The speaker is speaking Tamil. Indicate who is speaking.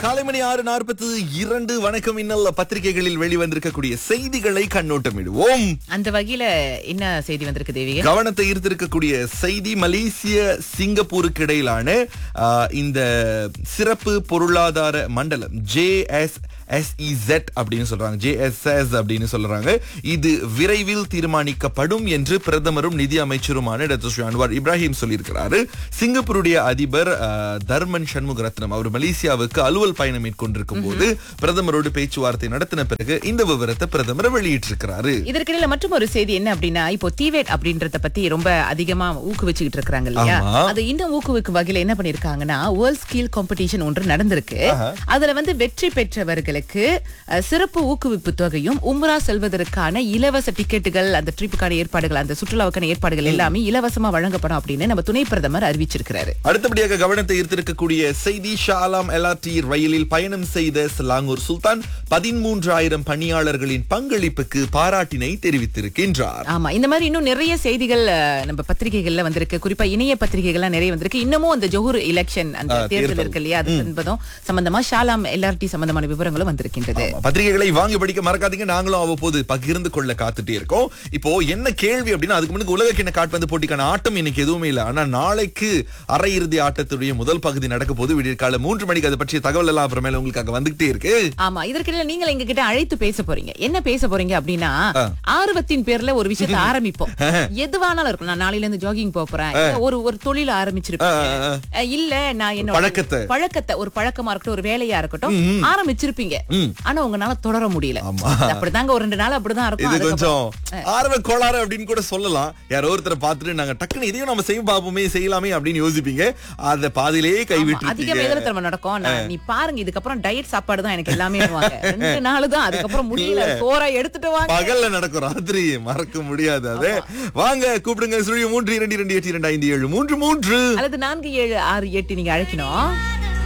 Speaker 1: காலை மணி ஆறு நாற்பத்தி இரண்டு வணக்கம் இன்னல்ல பத்திரிகைகளில் வெளிவந்திருக்கக்கூடிய செய்திகளை கண்ணோட்டமிடுவோம்
Speaker 2: அந்த வகையில என்ன செய்தி வந்திருக்கு தேவிக
Speaker 1: கவனத்தை ஈர்த்திருக்கக்கூடிய செய்தி மலேசிய சிங்கப்பூருக்கு இடையிலான ஆ, இந்த சிறப்பு பொருளாதார மண்டலம் ஜே எஸ் எஸ்இசெட் அப்படின்னு சொல்றாங்க ஜேஎஸ்எஸ் அப்படின்னு சொல்றாங்க இது விரைவில் தீர்மானிக்கப்படும் என்று பிரதமரும் நிதி அமைச்சருமான டாக்டர் ஸ்ரீ அன்வார் இப்ராஹிம் சொல்லியிருக்கிறாரு சிங்கப்பூருடைய அதிபர் ஆ, தர்மன் சண்முகரத்னம் அவர் மலேசியாவுக்கு அலுவல் பயணம் மேற்கொண்டிருக்கும் போது பிரதமரோடு பேச்சுவார்த்தை நடத்தின பிறகு இந்த விவரத்தை பிரதமர் வெளியிட்டிருக்கிறாரு
Speaker 2: இதற்கிடையில மற்றும் ஒரு செய்தி என்ன அப்படின்னா இப்போ தீவேட் அப்படின்றத பத்தி ரொம்ப அதிகமா ஊக்குவிச்சுக்கிட்டு இருக்காங்க இல்லையா
Speaker 1: ஆமா.
Speaker 2: அது இன்னும் ஊக்குவிக்கும் வகையில என்ன பண்ணிருக்காங்கன்னா வேர்ல்ட் ஸ்கில் காம்படிஷன் ஒன்று நடந்திருக்கு அதுல வந்து வெற்றி பெற்றவர்களுக்கு அஹ், சிறப்பு ஊக்குவிப்பு தொகையும் உம்ரா செல்வதற்கான இலவச டிக்கெட்டுகள் அந்த ட்ரிப்புக்கான ஏற்பாடுகள் அந்த சுற்றுலாவுக்கான ஏற்பாடுகள் எல்லாமே இலவசமா வழங்கப்படும் அப்படின்னு நம்ம துணை பிரதமர் அறிவிச்சிருக்கிறாரு
Speaker 1: அடுத்தபடியாக கவனத்தை ஈர்த்திருக்கக்கூடிய செய்தி ஷாலாம் எல்ஆர்டி ரயிலில் பயணம் செய்த ஸ்லாங்கூர் சுல்தான் பதிமூன்றாயிரம் பணியாளர்களின் பங்களிப்புக்கு பாராட்டினை தெரிவித்திருக்கின்றார்
Speaker 2: ஆமா இந்த மாதிரி இன்னும் நிறைய செய்திகள் அஹ், நம்ம பத்திரிகைகள்ல வந்திருக்கு குறிப்பா இணைய பத்திரிகைகள்லாம் நிறைய வந்திருக்கு இன்னமும் அந்த ஜொஹூர் எலெக்ஷன் அந்த
Speaker 1: ஆ,
Speaker 2: தேர்தல்
Speaker 1: தேர்தல்.
Speaker 2: இருக்கு இல்லையா அது என்பதும் சம்பந்தமா ஷாலாம் எல்ஆர்டி சம்பந்தமான விவரங்களும் வந்திருக்கின்றது
Speaker 1: ஆமா, பத்திரிகைகளை வாங்கி படிக்க மறக்காதீங்க நாங்களும் அவ்வப்போது பகிர்ந்து கொள்ள காத்துட்டே இருக்கோம் இப்போ என்ன கேள்வி அப்படின்னா அதுக்கு முன்னுக்கு உலக கிண்ண காட்பந்து போட்டிக்கான ஆட்டம் இன்னைக்கு எதுவுமே இல்ல ஆனா நாளைக்கு அரையிறுதி ஆட்டத்துடைய முதல் பகுதி நடக்க போது விடியற்கால மூன்று மணிக்கு அதை பற்றிய தகவல் எல்லாம் அப்புறமேல உங்களுக்காக வந்துகிட்டே இருக்கு
Speaker 2: ஆமா இதற்கிடையில நீங்கள் எங்க கிட்ட அழைத்து பேச போறீங்க என்ன பேச போறீங்க அப்படின்னா
Speaker 1: ஆ.
Speaker 2: ஆர்வத்தின் பேர்ல ஒரு விஷயத்தை ஆரம்பிப்போம் எதுவானாலும் இருக்கும் நான் நாளையில இருந்து ஜாகிங் போக போறேன் இல்ல ஒரு ஒரு தொழில ஆரம்பிச்சிருப்பேன்
Speaker 1: ஆ, ஆ,
Speaker 2: அஹ் இல்ல நான் என்னோட
Speaker 1: பழக்கத்தை.
Speaker 2: பழக்கத்தை ஒரு பழக்கமா இருக்கட்டும் ஒரு வேலையா இருக்கட்டும் ஆரம்பிச்சிருப்பீங்க
Speaker 1: ம்.
Speaker 2: ஆனா உங்களால தொடர முடியல
Speaker 1: ஆமா.
Speaker 2: அது அப்படிதாங்க ஒரு ரெண்டு நாள் அப்படிதான் இருக்கும்
Speaker 1: இது
Speaker 2: அதுக்கப்புறம்
Speaker 1: கொஞ்சம் ஆர்வ கோளாறு அப்படின்னு கூட சொல்லலாம் யாரோ ஒருத்தரை பார்த்துட்டு நாங்க டக்குன்னு இதையும் நம்ம செய்ய பாப்போமே செய்யலாமே அப்படின்னு யோசிப்பீங்க அத பாதியிலேயே
Speaker 2: அதிக
Speaker 1: கைவிட்டு
Speaker 2: வேதனை நடக்கும் நான் நீ பாருங்க இதுக்கப்புறம் டயட் சாப்பாடு தான் எனக்கு எல்லாமே ரெண்டு நாள் தான் அதுக்கப்புறம் முடியல சோறா எடுத்துட்டு வாங்க
Speaker 1: பகல்ல நடக்கும் ராத்திரி மறக்க முடியாது அது வாங்க கூப்பிடுங்க சுழிய மூன்று இரண்டு இரண்டு எட்டு இரண்டு ஐந்து ஏழு மூன்று மூன்று
Speaker 2: அல்லது நான்கு ஏழு ஆறு எட்டு நீங்க அழைக்கணும்